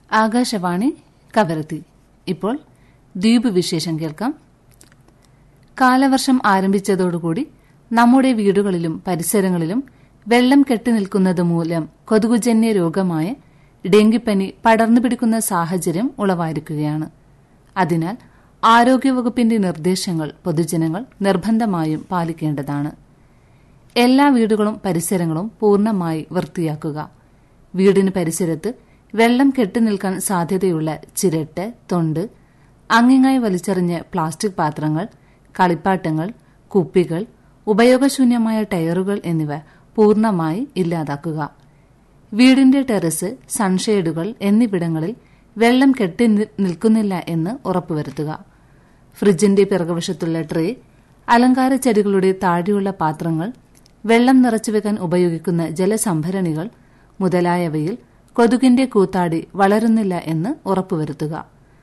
ആകാശവാണി കവരത്തി ഇപ്പോൾ ദ്വീപ് വിശേഷം കേൾക്കാം കാലവർഷം ആരംഭിച്ചതോടുകൂടി നമ്മുടെ വീടുകളിലും പരിസരങ്ങളിലും വെള്ളം കെട്ടിനിൽക്കുന്നത് മൂലം കൊതുകുജന്യ രോഗമായ ഡെങ്കിപ്പനി പടർന്നു പിടിക്കുന്ന സാഹചര്യം ഉളവായിരിക്കുകയാണ് അതിനാൽ ആരോഗ്യവകുപ്പിന്റെ നിർദ്ദേശങ്ങൾ പൊതുജനങ്ങൾ നിർബന്ധമായും പാലിക്കേണ്ടതാണ് എല്ലാ വീടുകളും പരിസരങ്ങളും പൂർണ്ണമായി വൃത്തിയാക്കുക വീടിന് പരിസരത്ത് വെള്ളം കെട്ടിനിൽക്കാൻ സാധ്യതയുള്ള ചിരട്ട് തൊണ്ട് അങ്ങിങ്ങായി വലിച്ചെറിഞ്ഞ പ്ലാസ്റ്റിക് പാത്രങ്ങൾ കളിപ്പാട്ടങ്ങൾ കുപ്പികൾ ഉപയോഗശൂന്യമായ ടയറുകൾ എന്നിവ പൂർണ്ണമായി ഇല്ലാതാക്കുക വീടിന്റെ ടെറസ് സൺഷെയ്ഡുകൾ എന്നിവിടങ്ങളിൽ വെള്ളം കെട്ടി നിൽക്കുന്നില്ല എന്ന് ഉറപ്പുവരുത്തുക ഫ്രിഡ്ജിന്റെ പിറകുവശത്തുള്ള ട്രേ അലങ്കാര ചെടികളുടെ താഴെയുള്ള പാത്രങ്ങൾ വെള്ളം നിറച്ചുവെക്കാൻ ഉപയോഗിക്കുന്ന ജലസംഭരണികൾ മുതലായവയിൽ കൊതുകിന്റെ കൂത്താടി വളരുന്നില്ല എന്ന് ഉറപ്പുവരുത്തുക